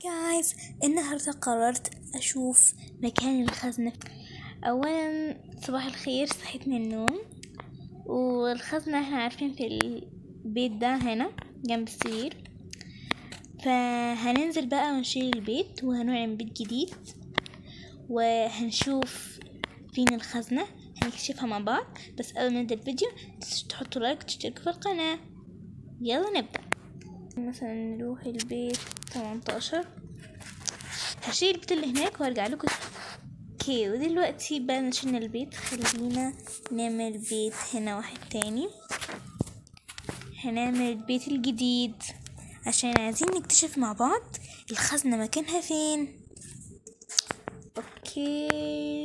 جايز النهاردة قررت أشوف مكان الخزنة أولا صباح الخير صحيت من النوم والخزنة احنا عارفين في البيت ده هنا جنب السرير فهننزل بقى ونشيل البيت وهنعلن بيت جديد وهنشوف فين الخزنة هنكشفها مع بعض بس قبل ما نبدأ الفيديو متنسوش تحطوا لايك وتشتركوا في القناة يلا نبدأ مثلا نروح البيت 18 هشيل البيت اللي هناك وارجع لكم اوكي ودلوقتي بعد ما شلنا البيت خلينا نعمل بيت هنا واحد تاني هنعمل البيت الجديد عشان عايزين نكتشف مع بعض الخزنة مكانها فين اوكي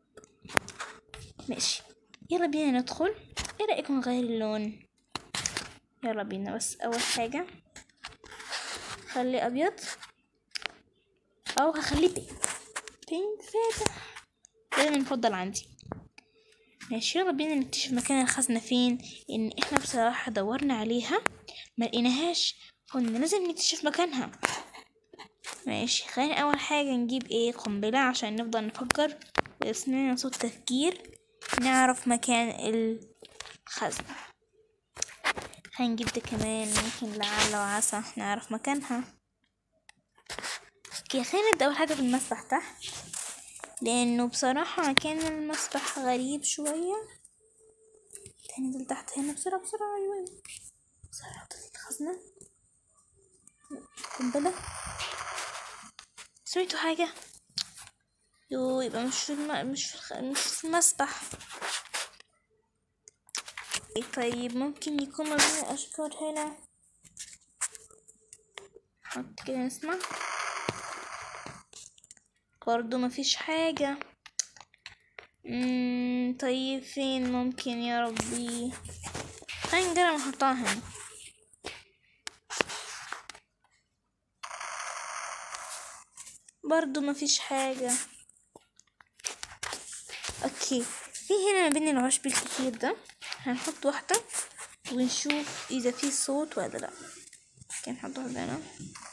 ماشي يلا بينا ندخل ايه رأيكم نغير اللون يلا بينا بس اول حاجة خلي ابيض او هخليه بينك بينك فاتح ده المفضل عندي ماشي يلا بينا نكتشف مكان الخزنة فين ان احنا بصراحة دورنا عليها ما لقيناهاش قلنا لازم نكتشف مكانها ماشي خلينا اول حاجة نجيب ايه قنبلة عشان نفضل نفكر ويسمعنا صوت تفكير نعرف مكان الخزنة هنجيب ده كمان ممكن لعل وعسى نعرف مكانها اوكي خلينا نبدأ أول حاجة في المسبح تحت لأنه بصراحة مكان المسبح غريب شوية هننزل تحت هنا بسرعة بسرعة أيوة أيوة بسرعة حطيت الخزنة قنبلة سمعتوا حاجة يو يبقى مش في الم... مش في, الخ... مش في المسبح طيب ممكن يكون مبني أشجار هنا حط كده نسمع برضو مفيش حاجة مم طيب فين ممكن يا ربي خلينا نجرب نحطها هنا برضو مفيش حاجة اوكي في هنا ما بين العشب الكتير ده هنحط واحدة ونشوف اذا في صوت ولا لا اوكي نحط واحدة هنا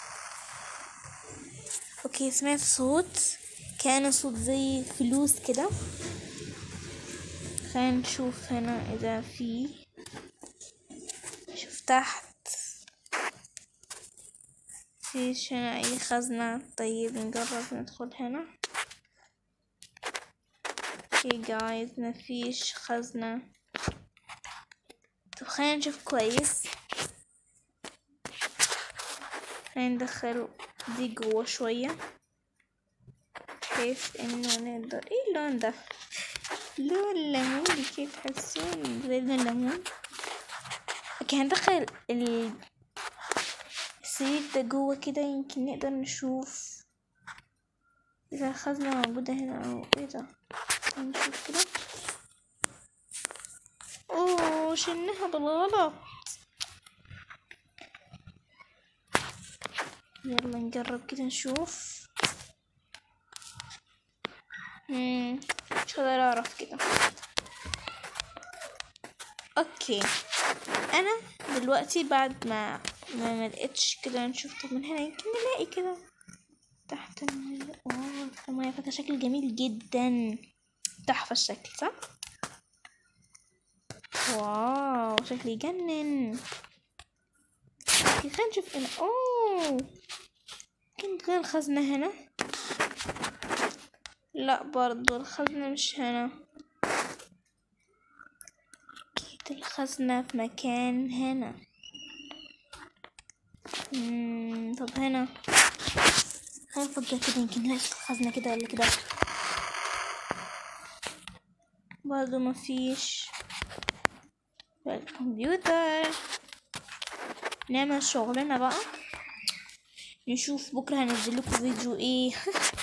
اوكي سمعت صوت كان صوت زي فلوس كده خلينا نشوف هنا اذا في شوف تحت فيش هنا اي خزنة طيب نجرب ندخل هنا اوكي جايز مفيش خزنة طب خلينا نشوف كويس خلينا ندخل دي جوا شوية بحيث انه نقدر ايه اللون ده لون ليموني كيف تحسون زي لون الليمون اوكي هندخل ال السرير ده جوا كده يمكن نقدر نشوف اذا الخزنة موجودة هنا او ايه ده نشوف كده اوه شلناها بالغلط يلا نجرب كده نشوف مم. مش هقدر اعرف كده اوكي انا دلوقتي بعد ما ما ملقتش كده نشوف طب من هنا يمكن نلاقي كده تحت المية اوه المية فاتها شكل جميل جدا تحفة الشكل صح واو شكل يجنن خلينا نشوف هنا اوه كنت غير الخزنة هنا لا برضو الخزنة مش هنا أكيد الخزنة في مكان هنا مم. طب هنا خلينا نفكر كده يمكن نلاقي الخزنة كده ولا كده برضو مفيش الكمبيوتر نعمل شغلنا بقى نشوف بكرة هنزل لكم فيديو ايه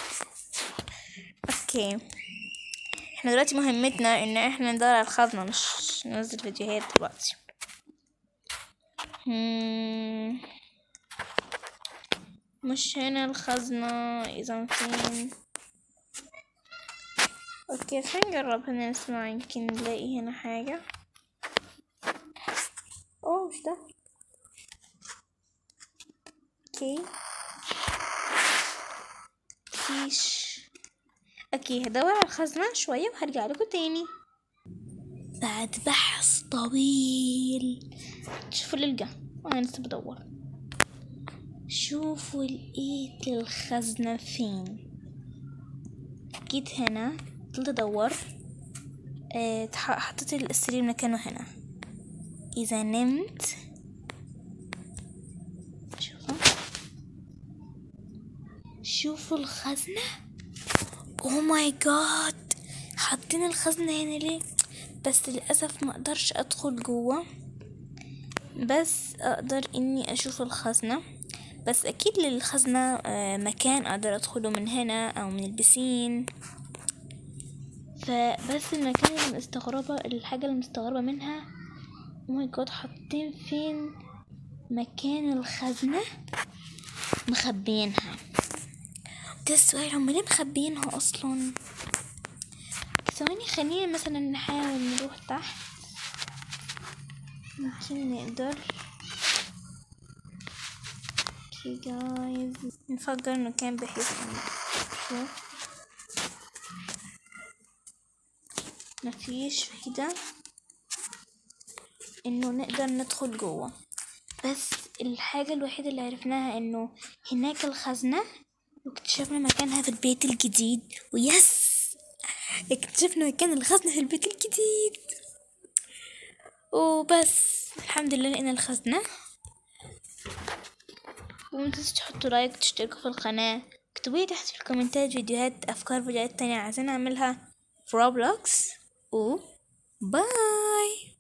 اوكي احنا دلوقتي مهمتنا ان احنا ندور على الخزنة مش ننزل فيديوهات دلوقتي مم. مش هنا الخزنة اذا فين اوكي خلينا نجرب هنا نسمع يمكن نلاقي هنا حاجة اوه مش ده اوكي مفيش اوكي هدور على الخزنة شوية وهرجع لكم تاني بعد بحث طويل شوفوا اللي لقى وانا لسه بدور شوفوا لقيت الخزنة فين جيت هنا فضلت ادور اه تح- حطيت السرير مكانه هنا اذا نمت شوفوا شوفوا الخزنة اوه ماي جاد حاطين الخزنة هنا ليه بس للأسف ما اقدرش ادخل جوه بس اقدر اني اشوف الخزنة بس اكيد للخزنة آه، مكان اقدر ادخله من هنا او من البسين فبس المكان اللي مستغربة الحاجة اللي مستغربة منها او ماي جاد حاطين فين مكان الخزنة مخبيينها ده السؤال هما ليه مخبيينها اصلا ثواني خلينا مثلا نحاول نروح تحت يمكن نقدر اوكي جايز نفجر المكان بحيث ان نشوف مفيش فايدة انه نقدر ندخل جوه بس الحاجة الوحيدة اللي عرفناها انه هناك الخزنة واكتشفنا مكانها في البيت الجديد ويس اكتشفنا مكان الخزنة في البيت الجديد وبس الحمد لله لقينا الخزنة ومتنسوش تحطوا لايك وتشتركوا في القناة اكتبوا لي تحت في الكومنتات فيديوهات افكار فيديوهات تانية عايزين اعملها في روبلوكس و باي